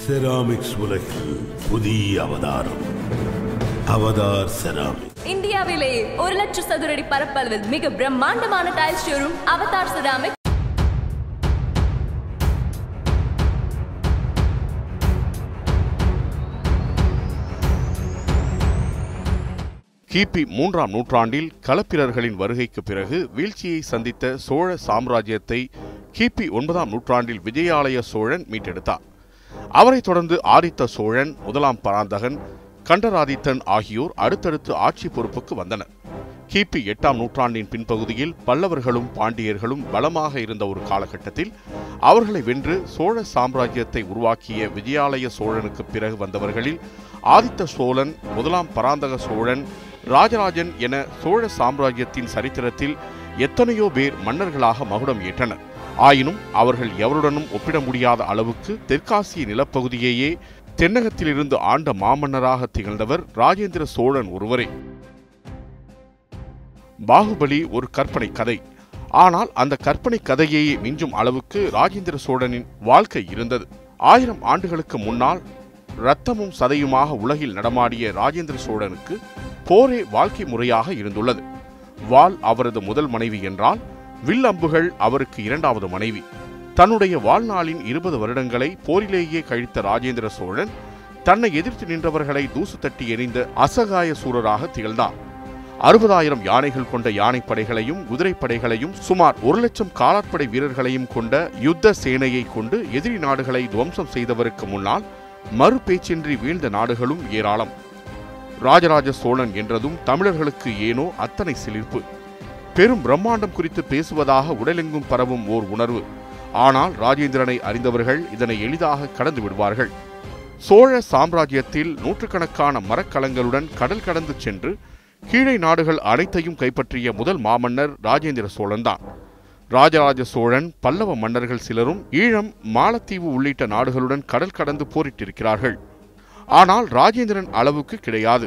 ceramics உலகில் புதிய அவதாரம் அவதார் செராமிக் இந்தியாவிலேயே ஒரு லட்சம் சதுரடி பரப்பளவில் மிக பிரம்மாண்டமான டைல் ஷோரூம் அவதார் செராமிக் கிபி மூன்றாம் நூற்றாண்டில் களப்பிரர்களின் வருகைக்கு பிறகு வீழ்ச்சியை சந்தித்த சோழ சாம்ராஜ்யத்தை கிபி ஒன்பதாம் நூற்றாண்டில் விஜயாலய சோழன் மீட்டெடுத்தார் அவரைத் தொடர்ந்து ஆதித்த சோழன் முதலாம் பராந்தகன் கண்டராதித்தன் ஆகியோர் அடுத்தடுத்து ஆட்சி பொறுப்புக்கு வந்தனர் கிபி எட்டாம் நூற்றாண்டின் பின்பகுதியில் பல்லவர்களும் பாண்டியர்களும் பலமாக இருந்த ஒரு காலகட்டத்தில் அவர்களை வென்று சோழ சாம்ராஜ்யத்தை உருவாக்கிய விஜயாலய சோழனுக்கு பிறகு வந்தவர்களில் ஆதித்த சோழன் முதலாம் பராந்தக சோழன் ராஜராஜன் என சோழ சாம்ராஜ்யத்தின் சரித்திரத்தில் எத்தனையோ பேர் மன்னர்களாக மகுடம் ஏற்றனர் ஆயினும் அவர்கள் எவருடனும் ஒப்பிட முடியாத அளவுக்கு தெற்காசிய நிலப்பகுதியையே தென்னகத்திலிருந்து ஆண்ட மாமன்னராக திகழ்ந்தவர் ராஜேந்திர சோழன் ஒருவரே பாகுபலி ஒரு கற்பனை கதை ஆனால் அந்த கற்பனை கதையையே மிஞ்சும் அளவுக்கு ராஜேந்திர சோழனின் வாழ்க்கை இருந்தது ஆயிரம் ஆண்டுகளுக்கு முன்னால் இரத்தமும் சதையுமாக உலகில் நடமாடிய ராஜேந்திர சோழனுக்கு போரே வாழ்க்கை முறையாக இருந்துள்ளது வாள் அவரது முதல் மனைவி என்றால் வில் அம்புகள் அவருக்கு இரண்டாவது மனைவி தன்னுடைய வாழ்நாளின் இருபது வருடங்களை போரிலேயே கழித்த ராஜேந்திர சோழன் தன்னை எதிர்த்து நின்றவர்களை தூசு தட்டி எறிந்த அசகாய சூரராக திகழ்ந்தார் அறுபதாயிரம் யானைகள் கொண்ட யானைப்படைகளையும் குதிரைப்படைகளையும் சுமார் ஒரு லட்சம் காலாட்படை வீரர்களையும் கொண்ட யுத்த சேனையை கொண்டு எதிரி நாடுகளை துவம்சம் செய்தவருக்கு முன்னால் மறு பேச்சின்றி வீழ்ந்த நாடுகளும் ஏராளம் ராஜராஜ சோழன் என்றதும் தமிழர்களுக்கு ஏனோ அத்தனை சிலிர்ப்பு பெரும் பிரம்மாண்டம் குறித்து பேசுவதாக உடலெங்கும் பரவும் ஓர் உணர்வு ஆனால் ராஜேந்திரனை அறிந்தவர்கள் இதனை எளிதாக கடந்து விடுவார்கள் சோழ சாம்ராஜ்யத்தில் நூற்றுக்கணக்கான மரக்கலங்களுடன் கடல் கடந்து சென்று கீழே நாடுகள் அனைத்தையும் கைப்பற்றிய முதல் மாமன்னர் ராஜேந்திர சோழன்தான் ராஜராஜ சோழன் பல்லவ மன்னர்கள் சிலரும் ஈழம் மாலத்தீவு உள்ளிட்ட நாடுகளுடன் கடல் கடந்து போரிட்டிருக்கிறார்கள் ஆனால் ராஜேந்திரன் அளவுக்கு கிடையாது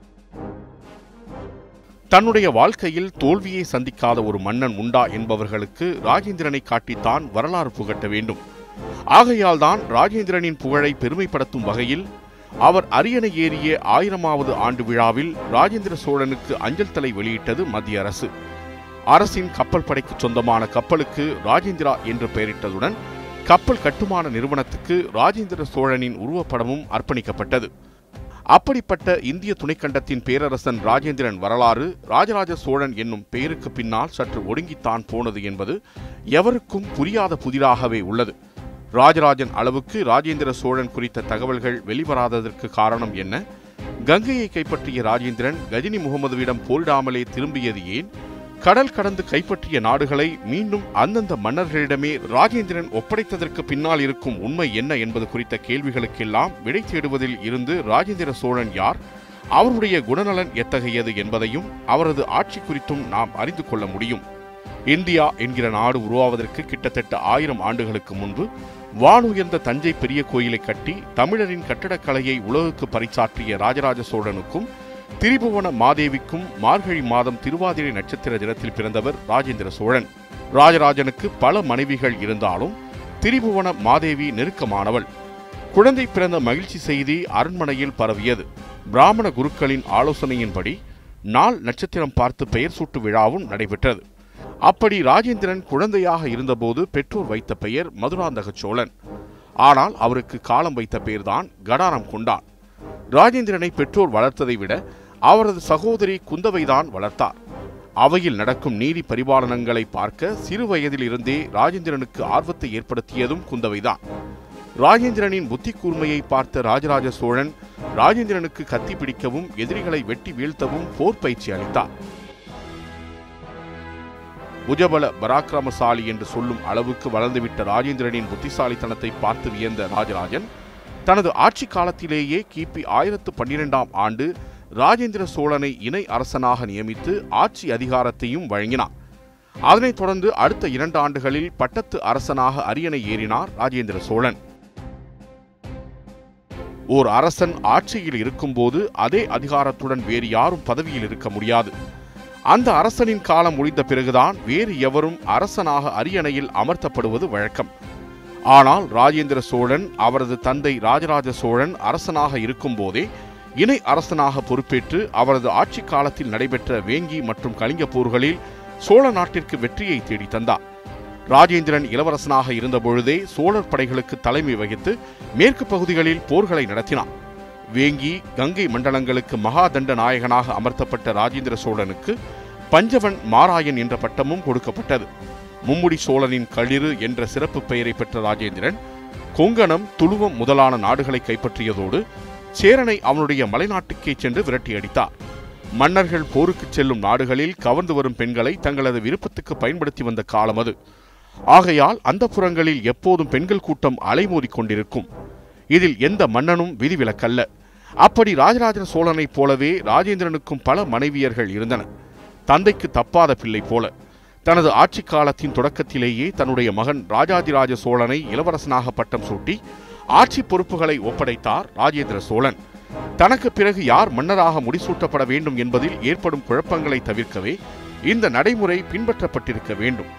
தன்னுடைய வாழ்க்கையில் தோல்வியை சந்திக்காத ஒரு மன்னன் உண்டா என்பவர்களுக்கு ராஜேந்திரனை காட்டித்தான் வரலாறு புகட்ட வேண்டும் ஆகையால் தான் ராஜேந்திரனின் புகழை பெருமைப்படுத்தும் வகையில் அவர் அரியணை ஏறிய ஆயிரமாவது ஆண்டு விழாவில் ராஜேந்திர சோழனுக்கு அஞ்சல் தலை வெளியிட்டது மத்திய அரசு அரசின் கப்பல் படைக்கு சொந்தமான கப்பலுக்கு ராஜேந்திரா என்று பெயரிட்டதுடன் கப்பல் கட்டுமான நிறுவனத்துக்கு ராஜேந்திர சோழனின் உருவப்படமும் அர்ப்பணிக்கப்பட்டது அப்படிப்பட்ட இந்திய துணைக்கண்டத்தின் பேரரசன் ராஜேந்திரன் வரலாறு ராஜராஜ சோழன் என்னும் பெயருக்கு பின்னால் சற்று ஒடுங்கித்தான் போனது என்பது எவருக்கும் புரியாத புதிராகவே உள்ளது ராஜராஜன் அளவுக்கு ராஜேந்திர சோழன் குறித்த தகவல்கள் வெளிவராததற்கு காரணம் என்ன கங்கையை கைப்பற்றிய ராஜேந்திரன் கஜினி முகமதுவிடம் போரிடாமலே திரும்பியது ஏன் கடல் கடந்து கைப்பற்றிய நாடுகளை மீண்டும் அந்தந்த மன்னர்களிடமே ராஜேந்திரன் ஒப்படைத்ததற்கு பின்னால் இருக்கும் உண்மை என்ன என்பது குறித்த கேள்விகளுக்கெல்லாம் விடை தேடுவதில் இருந்து ராஜேந்திர சோழன் யார் அவருடைய குணநலன் எத்தகையது என்பதையும் அவரது ஆட்சி குறித்தும் நாம் அறிந்து கொள்ள முடியும் இந்தியா என்கிற நாடு உருவாவதற்கு கிட்டத்தட்ட ஆயிரம் ஆண்டுகளுக்கு முன்பு வானுயர்ந்த தஞ்சை பெரிய கோயிலை கட்டி தமிழரின் கட்டடக்கலையை உலகுக்கு பறைசாற்றிய ராஜராஜ சோழனுக்கும் திரிபுவன மாதேவிக்கும் மார்கழி மாதம் திருவாதிரை நட்சத்திர தினத்தில் பிறந்தவர் ராஜேந்திர சோழன் ராஜராஜனுக்கு பல மனைவிகள் இருந்தாலும் திரிபுவன மாதேவி நெருக்கமானவள் குழந்தை பிறந்த மகிழ்ச்சி செய்தி அரண்மனையில் பரவியது பிராமண குருக்களின் ஆலோசனையின்படி நாள் நட்சத்திரம் பார்த்து பெயர் சூட்டு விழாவும் நடைபெற்றது அப்படி ராஜேந்திரன் குழந்தையாக இருந்தபோது பெற்றோர் வைத்த பெயர் மதுராந்தக சோழன் ஆனால் அவருக்கு காலம் வைத்த பெயர்தான் கடாரம் கொண்டான் ராஜேந்திரனை பெற்றோர் வளர்த்ததை விட அவரது சகோதரி குந்தவைதான் வளர்த்தார் அவையில் நடக்கும் நீதி பரிபாலனங்களை பார்க்க சிறு வயதில் இருந்தே ராஜேந்திரனுக்கு ஆர்வத்தை ஏற்படுத்தியதும் குந்தவைதான் ராஜேந்திரனின் புத்தி கூர்மையை பார்த்த ராஜராஜ சோழன் ராஜேந்திரனுக்கு கத்தி பிடிக்கவும் எதிரிகளை வெட்டி வீழ்த்தவும் போர் பயிற்சி அளித்தார் புஜபல பராக்கிரமசாலி என்று சொல்லும் அளவுக்கு வளர்ந்துவிட்ட ராஜேந்திரனின் புத்திசாலித்தனத்தை பார்த்து வியந்த ராஜராஜன் தனது ஆட்சி காலத்திலேயே கிபி ஆயிரத்து பன்னிரெண்டாம் ஆண்டு ராஜேந்திர சோழனை இணை அரசனாக நியமித்து ஆட்சி அதிகாரத்தையும் வழங்கினார் அதனைத் தொடர்ந்து அடுத்த இரண்டு ஆண்டுகளில் பட்டத்து அரசனாக அரியணை ஏறினார் ராஜேந்திர சோழன் ஓர் அரசன் ஆட்சியில் இருக்கும்போது அதே அதிகாரத்துடன் வேறு யாரும் பதவியில் இருக்க முடியாது அந்த அரசனின் காலம் முடிந்த பிறகுதான் வேறு எவரும் அரசனாக அரியணையில் அமர்த்தப்படுவது வழக்கம் ஆனால் ராஜேந்திர சோழன் அவரது தந்தை ராஜராஜ சோழன் அரசனாக இருக்கும்போதே இணை அரசனாக பொறுப்பேற்று அவரது ஆட்சி காலத்தில் நடைபெற்ற வேங்கி மற்றும் கலிங்க போர்களில் சோழ நாட்டிற்கு வெற்றியை தேடி தந்தார் ராஜேந்திரன் இளவரசனாக இருந்தபொழுதே சோழர் படைகளுக்கு தலைமை வகித்து மேற்கு பகுதிகளில் போர்களை நடத்தினார் வேங்கி கங்கை மண்டலங்களுக்கு மகாதண்ட நாயகனாக அமர்த்தப்பட்ட ராஜேந்திர சோழனுக்கு பஞ்சவன் மாராயன் என்ற பட்டமும் கொடுக்கப்பட்டது மும்முடி சோழனின் களிறு என்ற சிறப்பு பெயரை பெற்ற ராஜேந்திரன் கொங்கணம் துளுவம் முதலான நாடுகளை கைப்பற்றியதோடு சேரனை அவனுடைய மலைநாட்டுக்கே சென்று விரட்டியடித்தார் மன்னர்கள் போருக்கு செல்லும் நாடுகளில் கவர்ந்து வரும் பெண்களை தங்களது விருப்பத்துக்கு பயன்படுத்தி வந்த காலம் அது ஆகையால் அந்த புறங்களில் எப்போதும் பெண்கள் கூட்டம் அலைமோதிக் கொண்டிருக்கும் இதில் எந்த மன்னனும் விதிவிலக்கல்ல அப்படி ராஜராஜ சோழனைப் போலவே ராஜேந்திரனுக்கும் பல மனைவியர்கள் இருந்தனர் தந்தைக்கு தப்பாத பிள்ளை போல தனது ஆட்சி காலத்தின் தொடக்கத்திலேயே தன்னுடைய மகன் ராஜாதிராஜ சோழனை இளவரசனாக பட்டம் சூட்டி ஆட்சி பொறுப்புகளை ஒப்படைத்தார் ராஜேந்திர சோழன் தனக்கு பிறகு யார் மன்னராக முடிசூட்டப்பட வேண்டும் என்பதில் ஏற்படும் குழப்பங்களை தவிர்க்கவே இந்த நடைமுறை பின்பற்றப்பட்டிருக்க வேண்டும்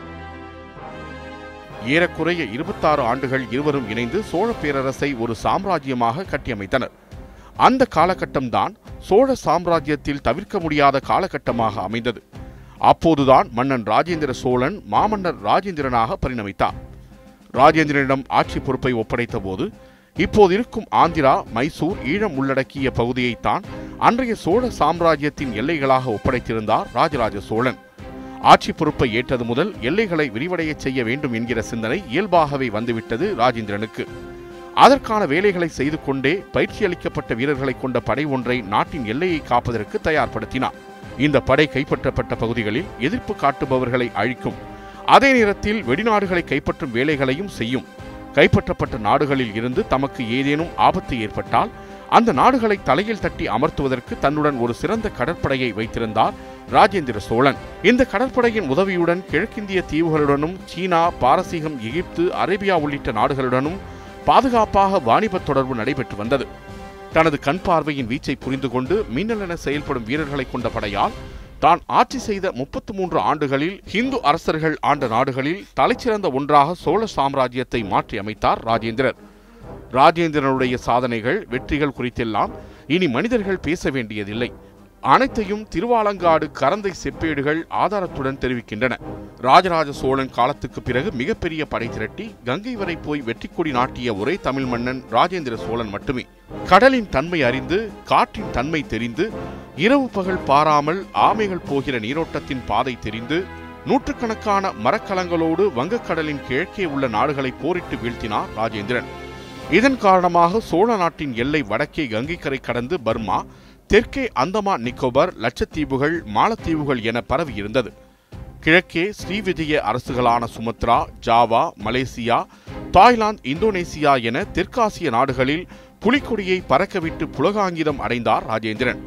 ஏறக்குறைய இருபத்தாறு ஆண்டுகள் இருவரும் இணைந்து சோழ பேரரசை ஒரு சாம்ராஜ்யமாக கட்டியமைத்தனர் அந்த காலகட்டம்தான் சோழ சாம்ராஜ்யத்தில் தவிர்க்க முடியாத காலகட்டமாக அமைந்தது அப்போதுதான் மன்னன் ராஜேந்திர சோழன் மாமன்னர் ராஜேந்திரனாக பரிணமித்தார் ராஜேந்திரனிடம் ஆட்சி பொறுப்பை ஒப்படைத்த போது இப்போது இருக்கும் ஆந்திரா மைசூர் ஈழம் உள்ளடக்கிய பகுதியைத்தான் அன்றைய சோழ சாம்ராஜ்யத்தின் எல்லைகளாக ஒப்படைத்திருந்தார் ராஜராஜ சோழன் ஆட்சி பொறுப்பை ஏற்றது முதல் எல்லைகளை விரிவடைய செய்ய வேண்டும் என்கிற சிந்தனை இயல்பாகவே வந்துவிட்டது ராஜேந்திரனுக்கு அதற்கான வேலைகளை செய்து கொண்டே பயிற்சி அளிக்கப்பட்ட வீரர்களை கொண்ட படை ஒன்றை நாட்டின் எல்லையை காப்பதற்கு தயார்படுத்தினார் இந்த படை கைப்பற்றப்பட்ட பகுதிகளில் எதிர்ப்பு காட்டுபவர்களை அழிக்கும் அதே நேரத்தில் வெடிநாடுகளை கைப்பற்றும் வேலைகளையும் செய்யும் கைப்பற்றப்பட்ட நாடுகளில் இருந்து தமக்கு ஏதேனும் ஆபத்து ஏற்பட்டால் அந்த நாடுகளை தலையில் தட்டி அமர்த்துவதற்கு தன்னுடன் ஒரு சிறந்த கடற்படையை வைத்திருந்தார் ராஜேந்திர சோழன் இந்த கடற்படையின் உதவியுடன் கிழக்கிந்திய தீவுகளுடனும் சீனா பாரசீகம் எகிப்து அரேபியா உள்ளிட்ட நாடுகளுடனும் பாதுகாப்பாக வாணிப தொடர்பு நடைபெற்று வந்தது தனது கண் பார்வையின் வீச்சை புரிந்து கொண்டு மின்னலென செயல்படும் வீரர்களை கொண்ட படையால் தான் ஆட்சி செய்த முப்பத்து மூன்று ஆண்டுகளில் ஹிந்து அரசர்கள் ஆண்ட நாடுகளில் தலைச்சிறந்த ஒன்றாக சோழ சாம்ராஜ்யத்தை மாற்றி அமைத்தார் ராஜேந்திரர் ராஜேந்திரனுடைய சாதனைகள் வெற்றிகள் குறித்தெல்லாம் இனி மனிதர்கள் பேச வேண்டியதில்லை அனைத்தையும் திருவாலங்காடு கரந்தை செப்பேடுகள் ஆதாரத்துடன் தெரிவிக்கின்றன ராஜராஜ சோழன் காலத்துக்கு பிறகு மிகப்பெரிய படை திரட்டி கங்கை வரை போய் வெற்றி கொடி நாட்டிய ஒரே தமிழ் மன்னன் ராஜேந்திர சோழன் மட்டுமே கடலின் தன்மை அறிந்து காற்றின் தன்மை தெரிந்து இரவு பகல் பாராமல் ஆமைகள் போகிற நீரோட்டத்தின் பாதை தெரிந்து நூற்றுக்கணக்கான மரக்கலங்களோடு வங்கக்கடலின் கிழக்கே உள்ள நாடுகளை போரிட்டு வீழ்த்தினார் ராஜேந்திரன் இதன் காரணமாக சோழ நாட்டின் எல்லை வடக்கே கங்கைக்கரை கடந்து பர்மா தெற்கே அந்தமான் நிக்கோபர் லட்சத்தீவுகள் மாலத்தீவுகள் என பரவி இருந்தது கிழக்கே ஸ்ரீவிஜய அரசுகளான Sumatra Java Malaysia Thailand Indonesia என தெற்காசிய நாடுகளில் புலிக்கொடியை பறக்கவிட்டு புலகாங்கிதம் அடைந்தார் ராஜேந்திரன்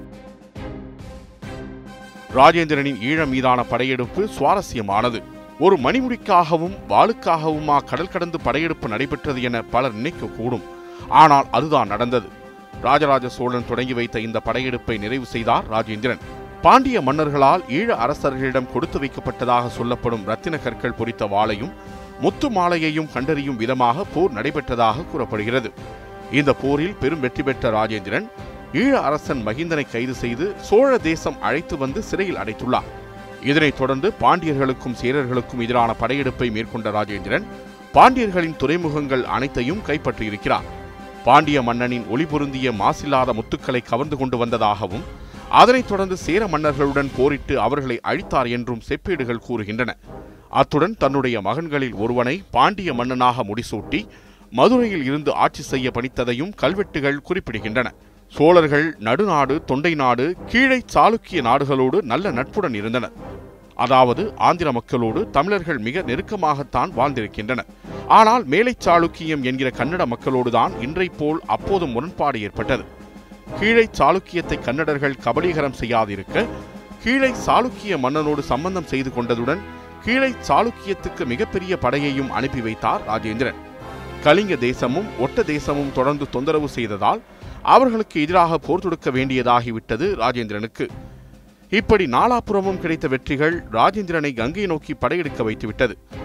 ராஜேந்திரனின் ஈழம் மீதான படையெடுப்பு சுவாரஸ்யமானது ஒரு மணிமுடிக்காகவும் வாளுக்காகவுமா கடல் கடந்து படையெடுப்பு நடைபெற்றது என பலர் நினைக்கக்கூடும் ஆனால் அதுதான் நடந்தது ராஜராஜ சோழன் தொடங்கி வைத்த இந்த படையெடுப்பை நிறைவு செய்தார் ராஜேந்திரன் பாண்டிய மன்னர்களால் ஈழ அரசர்களிடம் கொடுத்து வைக்கப்பட்டதாக சொல்லப்படும் ரத்தின கற்கள் பொறித்த வாளையும் முத்து மாலையையும் கண்டறியும் விதமாக போர் நடைபெற்றதாக கூறப்படுகிறது இந்த போரில் பெரும் வெற்றி பெற்ற ராஜேந்திரன் ஈழ அரசன் மகிந்தனை கைது செய்து சோழ தேசம் அழைத்து வந்து சிறையில் அடைத்துள்ளார் இதனைத் தொடர்ந்து பாண்டியர்களுக்கும் சேரர்களுக்கும் எதிரான படையெடுப்பை மேற்கொண்ட ராஜேந்திரன் பாண்டியர்களின் துறைமுகங்கள் அனைத்தையும் கைப்பற்றியிருக்கிறார் பாண்டிய மன்னனின் ஒளி பொருந்திய மாசில்லாத முத்துக்களை கவர்ந்து கொண்டு வந்ததாகவும் அதனைத் தொடர்ந்து சேர மன்னர்களுடன் போரிட்டு அவர்களை அழித்தார் என்றும் செப்பேடுகள் கூறுகின்றன அத்துடன் தன்னுடைய மகன்களில் ஒருவனை பாண்டிய மன்னனாக முடிசூட்டி மதுரையில் இருந்து ஆட்சி செய்ய பணித்ததையும் கல்வெட்டுகள் குறிப்பிடுகின்றன சோழர்கள் நடுநாடு தொண்டை நாடு கீழை சாளுக்கிய நாடுகளோடு நல்ல நட்புடன் இருந்தனர் அதாவது ஆந்திர மக்களோடு தமிழர்கள் மிக நெருக்கமாகத்தான் வாழ்ந்திருக்கின்றனர் ஆனால் மேலை சாளுக்கியம் என்கிற கன்னட மக்களோடுதான் இன்றை போல் அப்போது முரண்பாடு ஏற்பட்டது கீழை சாளுக்கியத்தை கன்னடர்கள் கபலீகரம் செய்யாதிருக்க கீழை சாளுக்கிய மன்னனோடு சம்பந்தம் செய்து கொண்டதுடன் கீழை சாளுக்கியத்துக்கு மிகப்பெரிய படையையும் அனுப்பி வைத்தார் ராஜேந்திரன் கலிங்க தேசமும் ஒட்ட தேசமும் தொடர்ந்து தொந்தரவு செய்ததால் அவர்களுக்கு எதிராக போர் தொடுக்க வேண்டியதாகிவிட்டது ராஜேந்திரனுக்கு இப்படி நாலாபுறமும் கிடைத்த வெற்றிகள் ராஜேந்திரனை கங்கை நோக்கி படையெடுக்க வைத்துவிட்டது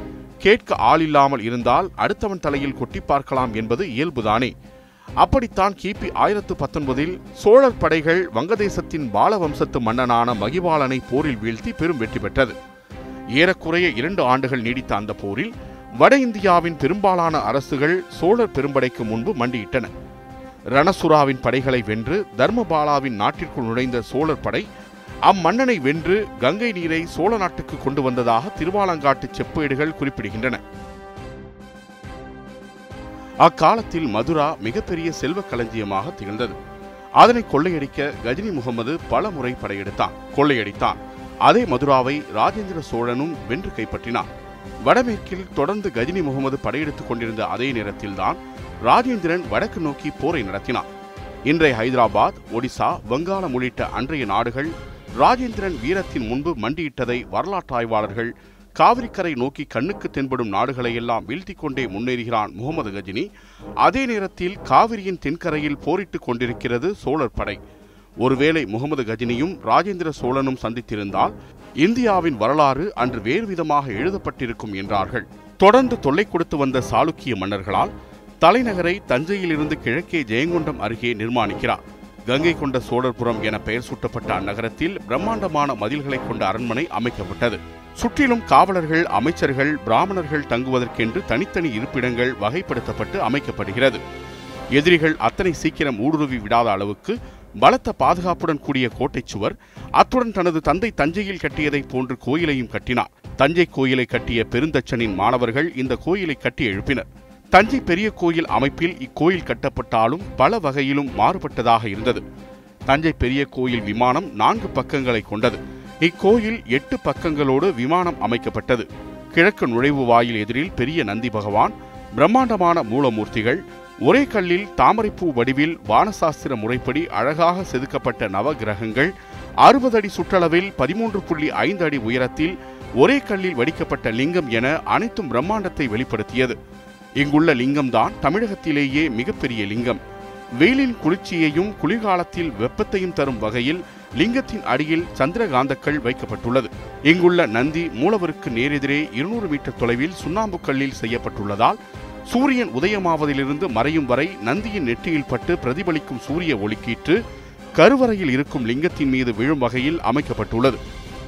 கேட்க ஆள் இல்லாமல் இருந்தால் அடுத்தவன் தலையில் கொட்டி பார்க்கலாம் என்பது இயல்புதானே அப்படித்தான் கிபி ஆயிரத்து பத்தொன்பதில் சோழர் படைகள் வங்கதேசத்தின் பால வம்சத்து மன்னனான மகிபாலனை போரில் வீழ்த்தி பெரும் வெற்றி பெற்றது ஏறக்குறைய இரண்டு ஆண்டுகள் நீடித்த அந்த போரில் வட இந்தியாவின் பெரும்பாலான அரசுகள் சோழர் பெரும்படைக்கு முன்பு மண்டியிட்டன ரணசுராவின் படைகளை வென்று தர்மபாலாவின் நாட்டிற்குள் நுழைந்த சோழர் படை அம்மன்னனை வென்று கங்கை நீரை சோழ நாட்டுக்கு கொண்டு வந்ததாக திருவாலங்காட்டு செப்பேடுகள் குறிப்பிடுகின்றன அக்காலத்தில் மதுரா மிகப்பெரிய செல்வக் களஞ்சியமாக திகழ்ந்தது அதனை கொள்ளையடிக்க கஜினி முகமது பல முறை படையெடுத்தான் கொள்ளையடித்தான் அதே மதுராவை ராஜேந்திர சோழனும் வென்று கைப்பற்றினான் வடமேற்கில் தொடர்ந்து கஜினி முகமது படையெடுத்துக் கொண்டிருந்த அதே நேரத்தில்தான் ராஜேந்திரன் வடக்கு நோக்கி போரை நடத்தினான் இன்றைய ஹைதராபாத் ஒடிசா வங்காளம் உள்ளிட்ட அன்றைய நாடுகள் ராஜேந்திரன் வீரத்தின் முன்பு மண்டியிட்டதை வரலாற்றாய்வாளர்கள் காவிரிக்கரை நோக்கி கண்ணுக்கு தென்படும் நாடுகளையெல்லாம் வீழ்த்திக் கொண்டே முன்னேறுகிறான் முகமது கஜினி அதே நேரத்தில் காவிரியின் தென்கரையில் போரிட்டுக் கொண்டிருக்கிறது சோழர் படை ஒருவேளை முகமது கஜினியும் ராஜேந்திர சோழனும் சந்தித்திருந்தால் இந்தியாவின் வரலாறு அன்று வேறு விதமாக எழுதப்பட்டிருக்கும் என்றார்கள் தொடர்ந்து தொல்லை கொடுத்து வந்த சாளுக்கிய மன்னர்களால் தலைநகரை தஞ்சையிலிருந்து கிழக்கே ஜெயங்கொண்டம் அருகே நிர்மாணிக்கிறார் கங்கை கொண்ட சோழர்புரம் என பெயர் சூட்டப்பட்ட அந்நகரத்தில் பிரம்மாண்டமான மதில்களை கொண்ட அரண்மனை அமைக்கப்பட்டது சுற்றிலும் காவலர்கள் அமைச்சர்கள் பிராமணர்கள் தங்குவதற்கென்று தனித்தனி இருப்பிடங்கள் வகைப்படுத்தப்பட்டு அமைக்கப்படுகிறது எதிரிகள் அத்தனை சீக்கிரம் ஊடுருவி விடாத அளவுக்கு பலத்த பாதுகாப்புடன் கூடிய கோட்டைச் சுவர் அத்துடன் தனது தந்தை தஞ்சையில் கட்டியதைப் போன்று கோயிலையும் கட்டினார் தஞ்சை கோயிலை கட்டிய பெருந்தச்சனின் மாணவர்கள் இந்த கோயிலை கட்டி எழுப்பினர் தஞ்சை பெரிய கோயில் அமைப்பில் இக்கோயில் கட்டப்பட்டாலும் பல வகையிலும் மாறுபட்டதாக இருந்தது தஞ்சை பெரிய கோயில் விமானம் நான்கு பக்கங்களை கொண்டது இக்கோயில் எட்டு பக்கங்களோடு விமானம் அமைக்கப்பட்டது கிழக்கு நுழைவு வாயில் எதிரில் பெரிய நந்தி பகவான் பிரம்மாண்டமான மூலமூர்த்திகள் ஒரே கல்லில் தாமரைப்பூ வடிவில் வானசாஸ்திர முறைப்படி அழகாக செதுக்கப்பட்ட நவகிரகங்கள் அறுபது அடி சுற்றளவில் பதிமூன்று புள்ளி ஐந்து அடி உயரத்தில் ஒரே கல்லில் வடிக்கப்பட்ட லிங்கம் என அனைத்தும் பிரம்மாண்டத்தை வெளிப்படுத்தியது இங்குள்ள லிங்கம்தான் தமிழகத்திலேயே மிகப்பெரிய லிங்கம் வெயிலின் குளிர்ச்சியையும் குளிர்காலத்தில் வெப்பத்தையும் தரும் வகையில் லிங்கத்தின் அடியில் சந்திரகாந்தக்கள் வைக்கப்பட்டுள்ளது இங்குள்ள நந்தி மூலவருக்கு நேரெதிரே இருநூறு மீட்டர் தொலைவில் சுண்ணாம்பு கல்லில் செய்யப்பட்டுள்ளதால் சூரியன் உதயமாவதிலிருந்து மறையும் வரை நந்தியின் நெற்றியில் பட்டு பிரதிபலிக்கும் சூரிய ஒளிக்கீற்று கருவறையில் இருக்கும் லிங்கத்தின் மீது விழும் வகையில் அமைக்கப்பட்டுள்ளது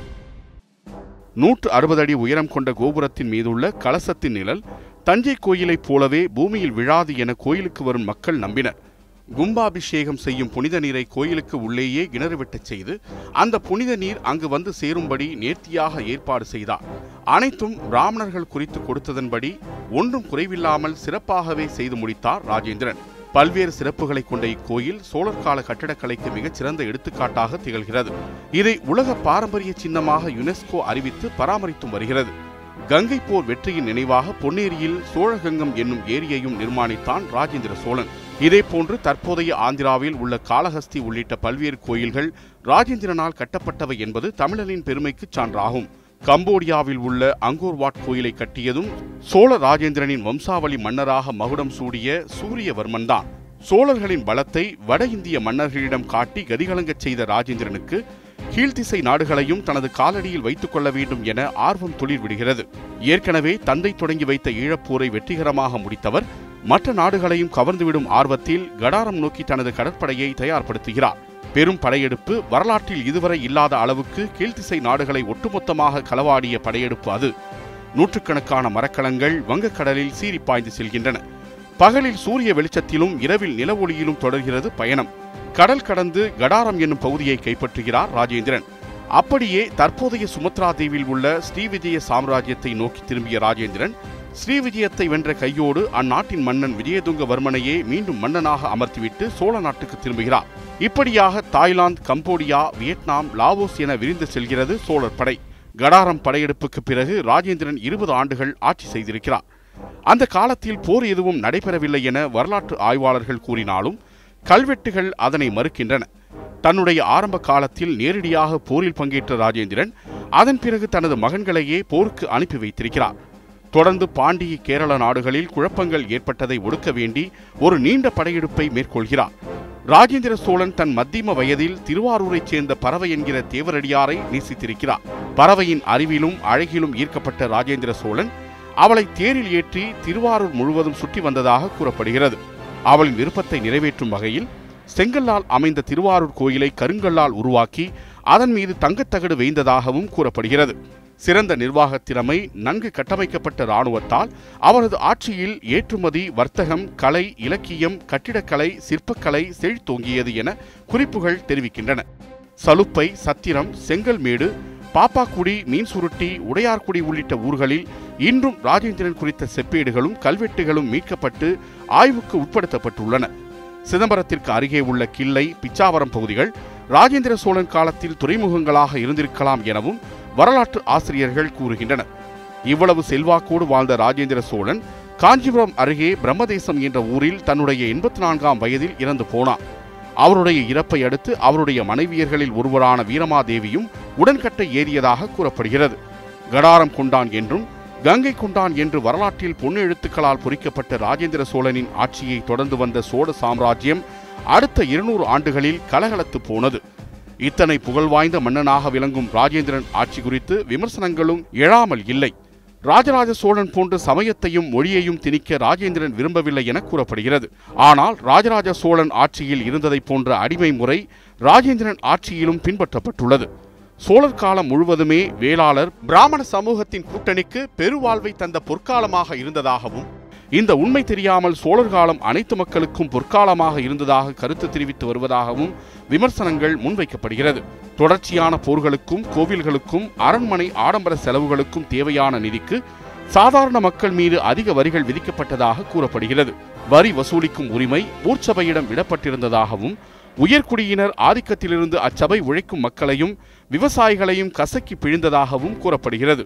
நூற்று அறுபது அடி உயரம் கொண்ட கோபுரத்தின் மீதுள்ள கலசத்தின் நிழல் தஞ்சை கோயிலைப் போலவே பூமியில் விழாது என கோயிலுக்கு வரும் மக்கள் நம்பினர் கும்பாபிஷேகம் செய்யும் புனித நீரை கோயிலுக்கு உள்ளேயே கிணறு வெட்டச் செய்து அந்த புனித நீர் அங்கு வந்து சேரும்படி நேர்த்தியாக ஏற்பாடு செய்தார் அனைத்தும் பிராமணர்கள் குறித்து கொடுத்ததன்படி ஒன்றும் குறைவில்லாமல் சிறப்பாகவே செய்து முடித்தார் ராஜேந்திரன் பல்வேறு சிறப்புகளை கொண்ட இக்கோயில் சோழர் கால கட்டடக்கலைக்கு மிகச் சிறந்த எடுத்துக்காட்டாக திகழ்கிறது இதை உலக பாரம்பரிய சின்னமாக யுனெஸ்கோ அறிவித்து பராமரித்தும் வருகிறது கங்கை போர் வெற்றியின் நினைவாக பொன்னேரியில் சோழகங்கம் என்னும் ஏரியையும் நிர்மாணித்தான் ராஜேந்திர சோழன் இதேபோன்று தற்போதைய ஆந்திராவில் உள்ள காளஹஸ்தி உள்ளிட்ட பல்வேறு கோயில்கள் ராஜேந்திரனால் கட்டப்பட்டவை என்பது தமிழனின் பெருமைக்குச் சான்றாகும் கம்போடியாவில் உள்ள அங்கோர்வாட் கோயிலை கட்டியதும் சோழ ராஜேந்திரனின் வம்சாவளி மன்னராக மகுடம் சூடிய சூரியவர்மன் தான் சோழர்களின் பலத்தை வட இந்திய மன்னர்களிடம் காட்டி கதிகலங்கச் செய்த ராஜேந்திரனுக்கு கீழ்த்திசை நாடுகளையும் தனது காலடியில் வைத்துக் கொள்ள வேண்டும் என ஆர்வம் துளிர் விடுகிறது ஏற்கனவே தந்தை தொடங்கி வைத்த ஈழப்போரை வெற்றிகரமாக முடித்தவர் மற்ற நாடுகளையும் கவர்ந்துவிடும் ஆர்வத்தில் கடாரம் நோக்கி தனது கடற்படையை தயார்படுத்துகிறார் பெரும் படையெடுப்பு வரலாற்றில் இதுவரை இல்லாத அளவுக்கு கீழ்த்திசை நாடுகளை ஒட்டுமொத்தமாக களவாடிய படையெடுப்பு அது நூற்றுக்கணக்கான மரக்கலங்கள் வங்கக்கடலில் சீறி பாய்ந்து செல்கின்றன பகலில் சூரிய வெளிச்சத்திலும் இரவில் நிலவொளியிலும் தொடர்கிறது பயணம் கடல் கடந்து கடாரம் என்னும் பகுதியை கைப்பற்றுகிறார் ராஜேந்திரன் அப்படியே தற்போதைய சுமத்ரா தீவில் உள்ள ஸ்ரீவிஜய சாம்ராஜ்யத்தை நோக்கி திரும்பிய ராஜேந்திரன் ஸ்ரீவிஜயத்தை வென்ற கையோடு அந்நாட்டின் மன்னன் விஜயதுங்கவர்மனையே மீண்டும் மன்னனாக அமர்த்திவிட்டு சோழ நாட்டுக்கு திரும்புகிறார் இப்படியாக தாய்லாந்து கம்போடியா வியட்நாம் லாவோஸ் என விரிந்து செல்கிறது சோழர் படை கடாரம் படையெடுப்புக்கு பிறகு ராஜேந்திரன் இருபது ஆண்டுகள் ஆட்சி செய்திருக்கிறார் அந்த காலத்தில் போர் எதுவும் நடைபெறவில்லை என வரலாற்று ஆய்வாளர்கள் கூறினாலும் கல்வெட்டுகள் அதனை மறுக்கின்றன தன்னுடைய ஆரம்ப காலத்தில் நேரடியாக போரில் பங்கேற்ற ராஜேந்திரன் அதன் பிறகு தனது மகன்களையே போருக்கு அனுப்பி வைத்திருக்கிறார் தொடர்ந்து பாண்டிய கேரள நாடுகளில் குழப்பங்கள் ஏற்பட்டதை ஒடுக்க வேண்டி ஒரு நீண்ட படையெடுப்பை மேற்கொள்கிறார் ராஜேந்திர சோழன் தன் மத்தியம வயதில் திருவாரூரைச் சேர்ந்த பறவை என்கிற தேவரடியாரை நேசித்திருக்கிறார் பறவையின் அறிவிலும் அழகிலும் ஈர்க்கப்பட்ட ராஜேந்திர சோழன் அவளை தேரில் ஏற்றி திருவாரூர் முழுவதும் சுற்றி வந்ததாக கூறப்படுகிறது அவளின் விருப்பத்தை நிறைவேற்றும் வகையில் செங்கல்லால் அமைந்த திருவாரூர் கோயிலை கருங்கல்லால் உருவாக்கி அதன் மீது தங்கத்தகடு வேய்ந்ததாகவும் கூறப்படுகிறது சிறந்த நிர்வாகத் திறமை நன்கு கட்டமைக்கப்பட்ட இராணுவத்தால் அவரது ஆட்சியில் ஏற்றுமதி வர்த்தகம் கலை இலக்கியம் கட்டிடக்கலை சிற்பக்கலை செழித்தோங்கியது என குறிப்புகள் தெரிவிக்கின்றன சலுப்பை சத்திரம் செங்கல்மேடு பாப்பாக்குடி மீன் சுருட்டி உடையார்குடி உள்ளிட்ட ஊர்களில் இன்றும் ராஜேந்திரன் குறித்த செப்பேடுகளும் கல்வெட்டுகளும் மீட்கப்பட்டு ஆய்வுக்கு உட்படுத்தப்பட்டுள்ளன சிதம்பரத்திற்கு அருகே உள்ள கிள்ளை பிச்சாவரம் பகுதிகள் ராஜேந்திர சோழன் காலத்தில் துறைமுகங்களாக இருந்திருக்கலாம் எனவும் வரலாற்று ஆசிரியர்கள் கூறுகின்றனர் இவ்வளவு செல்வாக்கோடு வாழ்ந்த ராஜேந்திர சோழன் காஞ்சிபுரம் அருகே பிரம்மதேசம் என்ற ஊரில் தன்னுடைய எண்பத்தி நான்காம் வயதில் இறந்து போனார் அவருடைய இறப்பை அடுத்து அவருடைய மனைவியர்களில் ஒருவரான வீரமாதேவியும் உடன்கட்டை ஏறியதாக கூறப்படுகிறது கடாரம் கொண்டான் என்றும் கங்கை கொண்டான் என்று வரலாற்றில் பொன்னு எழுத்துக்களால் பொறிக்கப்பட்ட ராஜேந்திர சோழனின் ஆட்சியை தொடர்ந்து வந்த சோழ சாம்ராஜ்யம் அடுத்த இருநூறு ஆண்டுகளில் கலகலத்து போனது இத்தனை புகழ்வாய்ந்த மன்னனாக விளங்கும் ராஜேந்திரன் ஆட்சி குறித்து விமர்சனங்களும் எழாமல் இல்லை ராஜராஜ சோழன் போன்று சமயத்தையும் மொழியையும் திணிக்க ராஜேந்திரன் விரும்பவில்லை என கூறப்படுகிறது ஆனால் ராஜராஜ சோழன் ஆட்சியில் இருந்ததைப் போன்ற அடிமை முறை ராஜேந்திரன் ஆட்சியிலும் பின்பற்றப்பட்டுள்ளது சோழர் காலம் முழுவதுமே வேளாளர் பிராமண சமூகத்தின் கூட்டணிக்கு பெருவாழ்வை தந்த பொற்காலமாக இருந்ததாகவும் இந்த உண்மை தெரியாமல் சோழர் காலம் அனைத்து மக்களுக்கும் பொற்காலமாக இருந்ததாக கருத்து தெரிவித்து வருவதாகவும் விமர்சனங்கள் முன்வைக்கப்படுகிறது தொடர்ச்சியான போர்களுக்கும் கோவில்களுக்கும் அரண்மனை ஆடம்பர செலவுகளுக்கும் தேவையான நிதிக்கு சாதாரண மக்கள் மீது அதிக வரிகள் விதிக்கப்பட்டதாக கூறப்படுகிறது வரி வசூலிக்கும் உரிமை ஊர்ச்சபையிடம் விடப்பட்டிருந்ததாகவும் உயர்குடியினர் ஆதிக்கத்திலிருந்து அச்சபை உழைக்கும் மக்களையும் விவசாயிகளையும் கசக்கி பிழிந்ததாகவும் கூறப்படுகிறது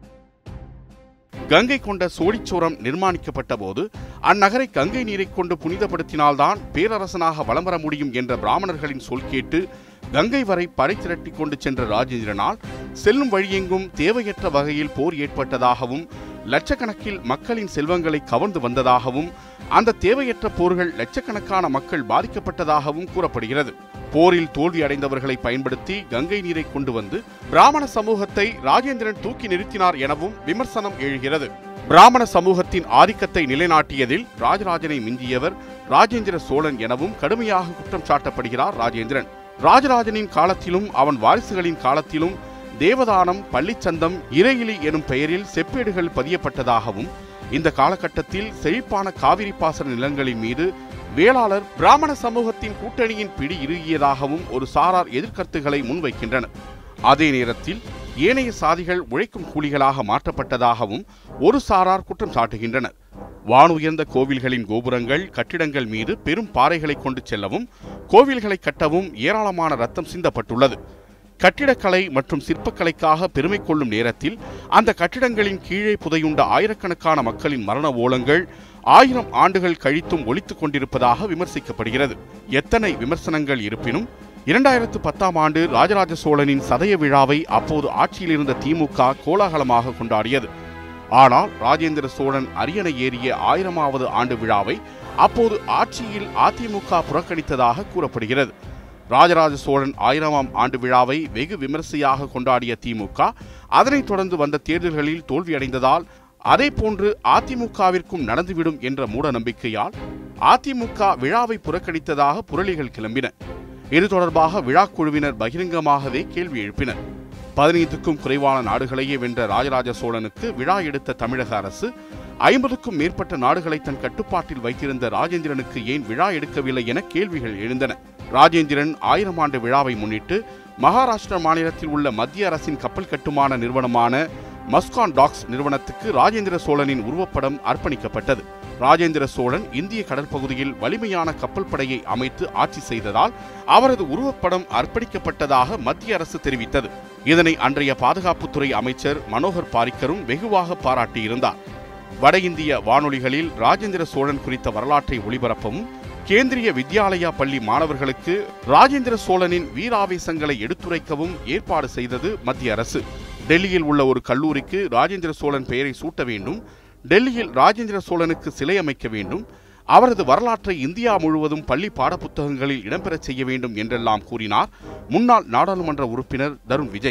கங்கை கொண்ட சோழிச்சோரம் நிர்மாணிக்கப்பட்ட போது அந்நகரை கங்கை நீரை கொண்டு புனிதப்படுத்தினால்தான் பேரரசனாக வலம் வர முடியும் என்ற பிராமணர்களின் சொல் கேட்டு கங்கை வரை படை திரட்டி கொண்டு சென்ற ராஜேந்திரனால் செல்லும் வழியெங்கும் தேவையற்ற வகையில் போர் ஏற்பட்டதாகவும் லட்சக்கணக்கில் மக்களின் செல்வங்களை கவர்ந்து வந்ததாகவும் அந்த தேவையற்ற போர்கள் லட்சக்கணக்கான மக்கள் பாதிக்கப்பட்டதாகவும் கூறப்படுகிறது போரில் தோல்வி அடைந்தவர்களை பயன்படுத்தி கங்கை நீரை கொண்டு வந்து பிராமண சமூகத்தை ராஜேந்திரன் தூக்கி நிறுத்தினார் எனவும் விமர்சனம் எழுகிறது பிராமண சமூகத்தின் ஆதிக்கத்தை நிலைநாட்டியதில் ராஜராஜனை மிஞ்சியவர் ராஜேந்திர சோழன் எனவும் கடுமையாக குற்றம் சாட்டப்படுகிறார் ராஜேந்திரன் ராஜராஜனின் காலத்திலும் அவன் வாரிசுகளின் காலத்திலும் தேவதானம் பள்ளிச்சந்தம் இறையிலி எனும் பெயரில் செப்பேடுகள் பதியப்பட்டதாகவும் இந்த காலகட்டத்தில் செழிப்பான காவிரி பாசன நிலங்களின் மீது வேளாளர் பிராமண சமூகத்தின் கூட்டணியின் பிடி இறுகியதாகவும் ஒரு சாரார் எதிர்கருத்துக்களை முன்வைக்கின்றனர் அதே நேரத்தில் ஏனைய சாதிகள் உழைக்கும் கூலிகளாக மாற்றப்பட்டதாகவும் ஒரு சாரார் குற்றம் சாட்டுகின்றனர் வானுயர்ந்த கோவில்களின் கோபுரங்கள் கட்டிடங்கள் மீது பெரும் பாறைகளை கொண்டு செல்லவும் கோவில்களை கட்டவும் ஏராளமான ரத்தம் சிந்தப்பட்டுள்ளது கட்டிடக்கலை மற்றும் சிற்பக்கலைக்காக பெருமை கொள்ளும் நேரத்தில் அந்த கட்டிடங்களின் கீழே புதையுண்ட ஆயிரக்கணக்கான மக்களின் மரண ஓலங்கள் ஆயிரம் ஆண்டுகள் கழித்தும் ஒலித்துக் கொண்டிருப்பதாக விமர்சிக்கப்படுகிறது எத்தனை விமர்சனங்கள் இருப்பினும் இரண்டாயிரத்து பத்தாம் ஆண்டு ராஜராஜ சோழனின் சதய விழாவை அப்போது ஆட்சியில் இருந்த திமுக கோலாகலமாக கொண்டாடியது ஆனால் ராஜேந்திர சோழன் அரியணை ஏறிய ஆயிரமாவது ஆண்டு விழாவை அப்போது ஆட்சியில் அதிமுக புறக்கணித்ததாக கூறப்படுகிறது ராஜராஜ சோழன் ஆயிரமாம் ஆண்டு விழாவை வெகு விமரிசையாக கொண்டாடிய திமுக அதனைத் தொடர்ந்து வந்த தேர்தல்களில் தோல்வியடைந்ததால் அதே போன்று அதிமுகவிற்கும் நடந்துவிடும் என்ற மூட நம்பிக்கையால் அதிமுக விழாவை புறக்கணித்ததாக புரளிகள் கிளம்பின இது தொடர்பாக விழா குழுவினர் பகிரங்கமாகவே கேள்வி எழுப்பினர் பதினைந்துக்கும் குறைவான நாடுகளையே வென்ற ராஜராஜ சோழனுக்கு விழா எடுத்த தமிழக அரசு ஐம்பதுக்கும் மேற்பட்ட நாடுகளை தன் கட்டுப்பாட்டில் வைத்திருந்த ராஜேந்திரனுக்கு ஏன் விழா எடுக்கவில்லை என கேள்விகள் எழுந்தன ராஜேந்திரன் ஆயிரம் ஆண்டு விழாவை முன்னிட்டு மகாராஷ்டிரா மாநிலத்தில் உள்ள மத்திய அரசின் கப்பல் கட்டுமான நிறுவனமான மஸ்கான் டாக்ஸ் நிறுவனத்துக்கு ராஜேந்திர சோழனின் உருவப்படம் அர்ப்பணிக்கப்பட்டது ராஜேந்திர சோழன் இந்திய கடற்பகுதியில் வலிமையான கப்பல் படையை அமைத்து ஆட்சி செய்ததால் அவரது உருவப்படம் அர்ப்பணிக்கப்பட்டதாக மத்திய அரசு தெரிவித்தது இதனை அன்றைய பாதுகாப்புத்துறை அமைச்சர் மனோகர் பாரிக்கரும் வெகுவாக பாராட்டியிருந்தார் வட இந்திய வானொலிகளில் ராஜேந்திர சோழன் குறித்த வரலாற்றை ஒளிபரப்பவும் கேந்திரிய வித்யாலயா பள்ளி மாணவர்களுக்கு ராஜேந்திர சோழனின் வீராவேசங்களை எடுத்துரைக்கவும் ஏற்பாடு செய்தது மத்திய அரசு டெல்லியில் உள்ள ஒரு கல்லூரிக்கு ராஜேந்திர சோழன் பெயரை சூட்ட வேண்டும் டெல்லியில் ராஜேந்திர சோழனுக்கு சிலை அமைக்க வேண்டும் அவரது வரலாற்றை இந்தியா முழுவதும் பள்ளி பாடப்புத்தகங்களில் இடம்பெறச் செய்ய வேண்டும் என்றெல்லாம் கூறினார் முன்னாள் நாடாளுமன்ற உறுப்பினர் தருண் விஜய்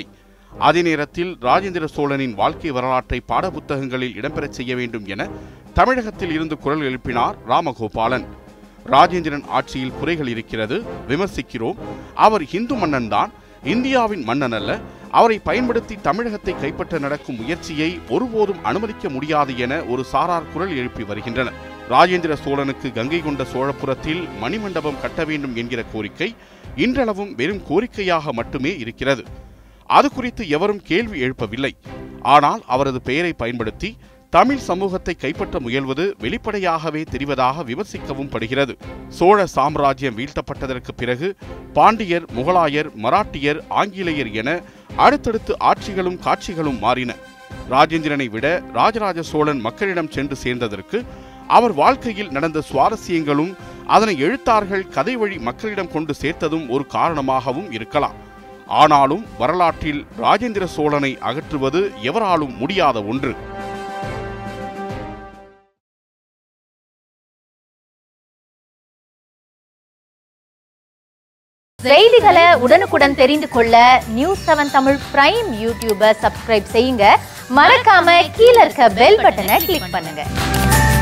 அதே நேரத்தில் ராஜேந்திர சோழனின் வாழ்க்கை வரலாற்றை பாடப்புத்தகங்களில் இடம்பெறச் செய்ய வேண்டும் என தமிழகத்தில் இருந்து குரல் எழுப்பினார் ராமகோபாலன் ராஜேந்திரன் ஆட்சியில் குறைகள் இருக்கிறது விமர்சிக்கிறோம் அவர் இந்து மன்னன் தான் இந்தியாவின் மன்னன் அல்ல அவரை பயன்படுத்தி தமிழகத்தை கைப்பற்ற நடக்கும் முயற்சியை ஒருபோதும் அனுமதிக்க முடியாது என ஒரு சாரார் குரல் எழுப்பி வருகின்றனர் ராஜேந்திர சோழனுக்கு கங்கை கொண்ட சோழபுரத்தில் மணிமண்டபம் கட்ட வேண்டும் என்கிற கோரிக்கை இன்றளவும் வெறும் கோரிக்கையாக மட்டுமே இருக்கிறது அது குறித்து எவரும் கேள்வி எழுப்பவில்லை ஆனால் அவரது பெயரை பயன்படுத்தி தமிழ் சமூகத்தை கைப்பற்ற முயல்வது வெளிப்படையாகவே தெரிவதாக விமர்சிக்கவும் படுகிறது சோழ சாம்ராஜ்யம் வீழ்த்தப்பட்டதற்கு பிறகு பாண்டியர் முகலாயர் மராட்டியர் ஆங்கிலேயர் என அடுத்தடுத்து ஆட்சிகளும் காட்சிகளும் மாறின ராஜேந்திரனை விட ராஜராஜ சோழன் மக்களிடம் சென்று சேர்ந்ததற்கு அவர் வாழ்க்கையில் நடந்த சுவாரஸ்யங்களும் அதனை எழுத்தார்கள் கதை வழி மக்களிடம் கொண்டு சேர்த்ததும் ஒரு காரணமாகவும் இருக்கலாம் ஆனாலும் வரலாற்றில் ராஜேந்திர சோழனை அகற்றுவது எவராலும் முடியாத ஒன்று செய்திகளை உடனுக்குடன் தெரிந்து கொள்ள நியூஸ் செவன் தமிழ் பிரைம் யூடியூபை சப்ஸ்கிரைப் செய்யுங்க மறக்காம கீழே இருக்க பெல் பட்டனை கிளிக் பண்ணுங்க